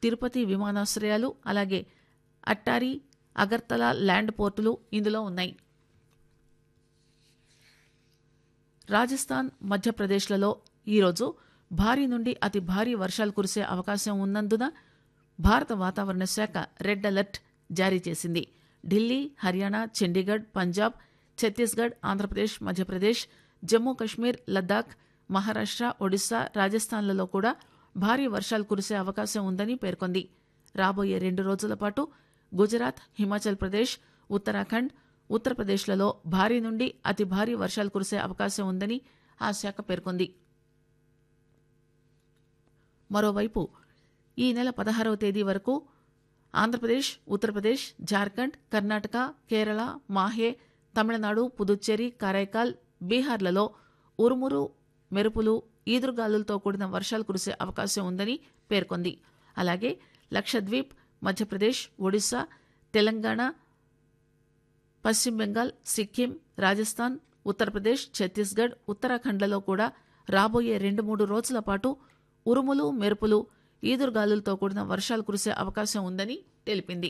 తిరుపతి విమానాశ్రయాలు అలాగే అట్టారి అగర్తలా ల్యాండ్ పోర్టులు ఇందులో ఉన్నాయి రాజస్థాన్ మధ్యప్రదేశ్లలో ఈరోజు భారీ నుండి అతి భారీ వర్షాలు కురిసే అవకాశం ఉన్నందున భారత వాతావరణ శాఖ రెడ్ అలర్ట్ జారీ చేసింది ఢిల్లీ హర్యానా చండీగఢ్ పంజాబ్ ఛత్తీస్గఢ్ ఆంధ్రప్రదేశ్ మధ్యప్రదేశ్ జమ్మూ కశ్మీర్ లద్దాఖ్ మహారాష్ట్ర ఒడిశా రాజస్థాన్లలో కూడా భారీ వర్షాలు కురిసే అవకాశం ఉందని పేర్కొంది రాబోయే రెండు రోజుల పాటు గుజరాత్ హిమాచల్ ప్రదేశ్ ఉత్తరాఖండ్ ఉత్తరప్రదేశ్లలో భారీ నుండి అతి భారీ వర్షాలు కురిసే అవకాశం ఉందని ఆ శాఖ పేర్కొంది మరోవైపు ఈ నెల పదహారవ తేదీ వరకు ఆంధ్రప్రదేశ్ ఉత్తరప్రదేశ్ జార్ఖండ్ కర్ణాటక కేరళ మాహే తమిళనాడు పుదుచ్చేరి కారైకాల్ బీహార్లలో ఉరుమురు మెరుపులు ఈదురుగాలులతో కూడిన వర్షాలు కురిసే అవకాశం ఉందని పేర్కొంది అలాగే లక్షద్వీప్ మధ్యప్రదేశ్ ఒడిశా తెలంగాణ పశ్చిమ బెంగాల్ సిక్కిం రాజస్థాన్ ఉత్తరప్రదేశ్ ఛత్తీస్గఢ్ ఉత్తరాఖండ్లలో కూడా రాబోయే రెండు మూడు రోజుల పాటు ఉరుములు మెరుపులు ఈదురుగాలులతో కూడిన వర్షాలు కురిసే అవకాశం ఉందని తెలిపింది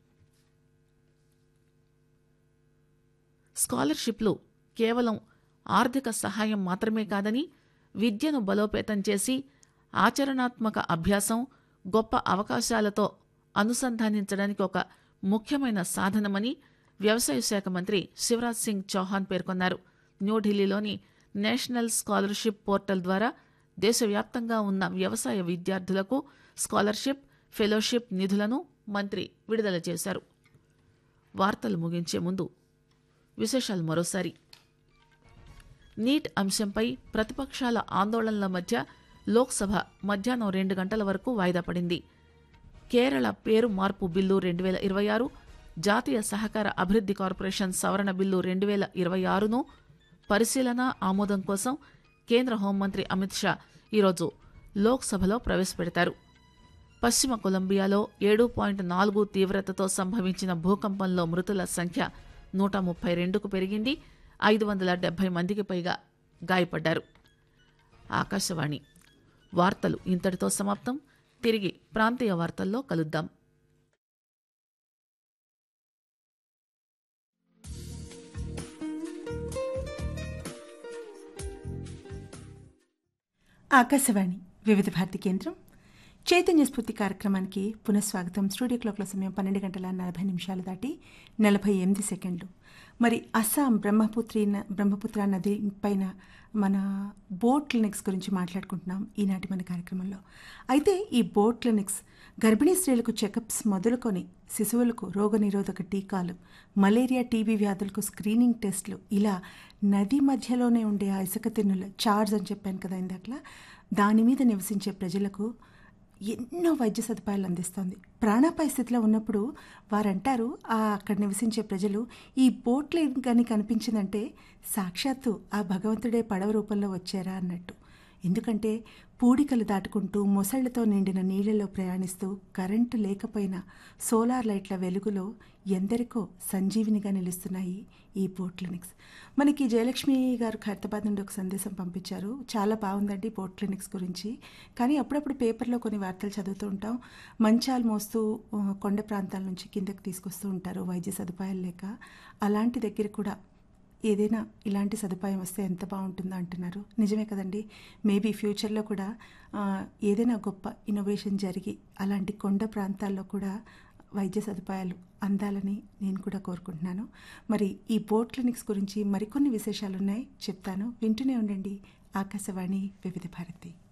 స్కాలర్షిప్లు కేవలం ఆర్థిక సహాయం మాత్రమే కాదని విద్యను బలోపేతం చేసి ఆచరణాత్మక అభ్యాసం గొప్ప అవకాశాలతో అనుసంధానించడానికి ఒక ముఖ్యమైన సాధనమని వ్యవసాయ శాఖ మంత్రి శివరాజ్ సింగ్ చౌహాన్ పేర్కొన్నారు న్యూఢిల్లీలోని నేషనల్ స్కాలర్షిప్ పోర్టల్ ద్వారా దేశవ్యాప్తంగా ఉన్న వ్యవసాయ విద్యార్థులకు స్కాలర్షిప్ ఫెలోషిప్ నిధులను మంత్రి విడుదల చేశారు వార్తలు ముగించే ముందు విశేషాలు మరోసారి నీట్ అంశంపై ప్రతిపక్షాల ఆందోళనల మధ్య లోక్సభ మధ్యాహ్నం రెండు గంటల వరకు వాయిదా పడింది కేరళ పేరు మార్పు బిల్లు రెండు వేల ఇరవై ఆరు జాతీయ సహకార అభివృద్ధి కార్పొరేషన్ సవరణ బిల్లు రెండు వేల ఇరవై ఆరును పరిశీలన ఆమోదం కోసం కేంద్ర హోంమంత్రి అమిత్ షా ఈరోజు లోక్సభలో ప్రవేశపెడతారు పశ్చిమ కొలంబియాలో ఏడు పాయింట్ నాలుగు తీవ్రతతో సంభవించిన భూకంపంలో మృతుల సంఖ్య నూట ముప్పై రెండుకు పెరిగింది ఐదు వందల డెబ్బై మందికి పైగా గాయపడ్డారు ఆకాశవాణి వార్తలు ఇంతటితో సమాప్తం తిరిగి ప్రాంతీయ వార్తల్లో కలుద్దాం ఆకాశవాణి వివిధ భారతి కేంద్రం చైతన్య స్ఫూర్తి కార్యక్రమానికి పునఃస్వాగతం స్టూడియో క్లాక్ల సమయం పన్నెండు గంటల నలభై నిమిషాలు దాటి నలభై ఎనిమిది సెకండ్లు మరి అస్సాం బ్రహ్మపుత్రి బ్రహ్మపుత్ర నది పైన మన బోట్ క్లినిక్స్ గురించి మాట్లాడుకుంటున్నాం ఈనాటి మన కార్యక్రమంలో అయితే ఈ బోట్ క్లినిక్స్ గర్భిణీ స్త్రీలకు చెకప్స్ మొదలుకొని శిశువులకు రోగనిరోధక టీకాలు మలేరియా టీబీ వ్యాధులకు స్క్రీనింగ్ టెస్టులు ఇలా నది మధ్యలోనే ఉండే ఆ ఇసుక తిన్నుల చార్జ్ అని చెప్పాను కదా ఇందాకలా దాని మీద నివసించే ప్రజలకు ఎన్నో వైద్య సదుపాయాలు అందిస్తోంది ప్రాణాపాయ స్థితిలో ఉన్నప్పుడు వారంటారు ఆ అక్కడ నివసించే ప్రజలు ఈ బోట్లు కానీ కనిపించిందంటే సాక్షాత్తు ఆ భగవంతుడే పడవ రూపంలో వచ్చారా అన్నట్టు ఎందుకంటే పూడికలు దాటుకుంటూ మొసళ్లతో నిండిన నీళ్లలో ప్రయాణిస్తూ కరెంటు లేకపోయినా సోలార్ లైట్ల వెలుగులో ఎందరికో సంజీవినిగా నిలుస్తున్నాయి ఈ బోట్ క్లినిక్స్ మనకి జయలక్ష్మి గారు ఖైరతాబాద్ నుండి ఒక సందేశం పంపించారు చాలా బాగుందండి బోట్ క్లినిక్స్ గురించి కానీ అప్పుడప్పుడు పేపర్లో కొన్ని వార్తలు చదువుతూ ఉంటాం మంచాలు మోస్తూ కొండ ప్రాంతాల నుంచి కిందకి తీసుకొస్తూ ఉంటారు వైద్య సదుపాయాలు లేక అలాంటి దగ్గర కూడా ఏదైనా ఇలాంటి సదుపాయం వస్తే ఎంత బాగుంటుందో అంటున్నారు నిజమే కదండి మేబీ ఫ్యూచర్లో కూడా ఏదైనా గొప్ప ఇన్నోవేషన్ జరిగి అలాంటి కొండ ప్రాంతాల్లో కూడా వైద్య సదుపాయాలు అందాలని నేను కూడా కోరుకుంటున్నాను మరి ఈ బోట్ క్లినిక్స్ గురించి మరికొన్ని విశేషాలు ఉన్నాయి చెప్తాను వింటూనే ఉండండి ఆకాశవాణి వివిధ భారతి